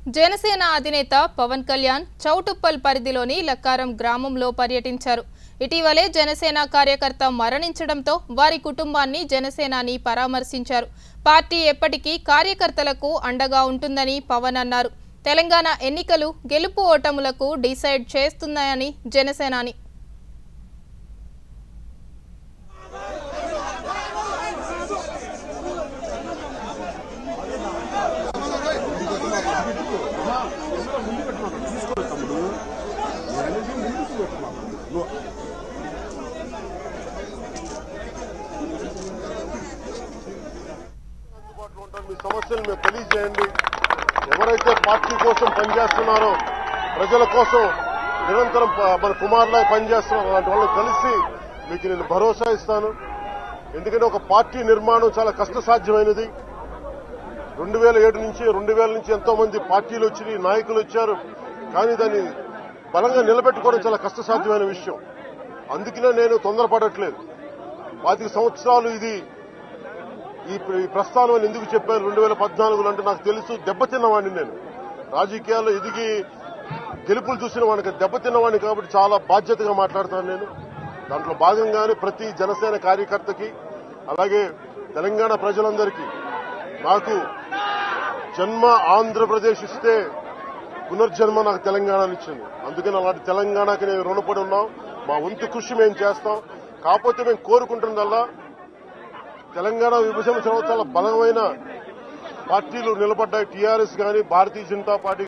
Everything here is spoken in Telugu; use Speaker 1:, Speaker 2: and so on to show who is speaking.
Speaker 1: జనసేన అధినేత పవన్ కళ్యాణ్ చౌటుప్పల్ పరిధిలోని లక్కారం గ్రామంలో పర్యటించారు ఇటీవలే జనసేన కార్యకర్త మరణించడంతో వారి కుటుంబాన్ని జనసేనాని పరామర్శించారు పార్టీ ఎప్పటికీ కార్యకర్తలకు అండగా ఉంటుందని పవన్ అన్నారు తెలంగాణ ఎన్నికలు గెలుపు ఓటములకు డిసైడ్ చేస్తున్నాయని జనసేనాని
Speaker 2: అందుబాటులో ఉంటారు మీ సమస్యలు మీరు తెలియజేయండి ఎవరైతే పార్టీ కోసం పనిచేస్తున్నారో ప్రజల కోసం నిరంతరం ప- మన కుమారులా పనిచేస్తున్నారో అలాంటి వాళ్ళని కలిసి మీకు నేను భరోసా ఇస్తాను ఎందుకంటే ఒక పార్టీ నిర్మాణం చాలా కష్టసాధ్యమైనది రెండు వేల ఏడు నుంచి రెండు వేల నుంచి ఎంతో మంది పార్టీలు వచ్చి నాయకులు వచ్చారు కానీ దాన్ని బలంగా నిలబెట్టుకోవడం చాలా కష్టసాధ్యమైన విషయం అందుకనే నేను తొందరపడట్లేదు పాతిక సంవత్సరాలు ఇది ఈ ప్ర- ఈ ప్రస్థానం అని ఎందుకు చెప్పాను రెండు వేల పద్నాలుగులో అంటే నాకు తెలుసు దెబ్బతిన్నవాడిని నేను రాజకీయాల్లో ఎదిగి గెలుపులు చూసిన వాడికి దెబ్బతిన్నవాడిని కాబట్టి చాలా బాధ్యతగా మాట్లాడతాను నేను దాంట్లో భాగంగానే ప్రతి జనసేన కార్యకర్తకి అలాగే తెలంగాణ ప్రజలందరికీ నాకు జన్మ ఆంధ్రప్రదేశ్ ఇస్తే పునర్జన్మ నాకు తెలంగాణని ఇచ్చింది అందుకని అలాంటి తెలంగాణకి నేను రుణపడి ఉన్నాం మా వంతు కృషి మేము చేస్తాం కాకపోతే మేము కోరుకుంటున్నదల్లా తెలంగాణ విభజన తర్వాత చాలా బలమైన పార్టీలు నిలబడ్డాయి టీఆర్ఎస్ కానీ భారతీయ జనతా పార్టీ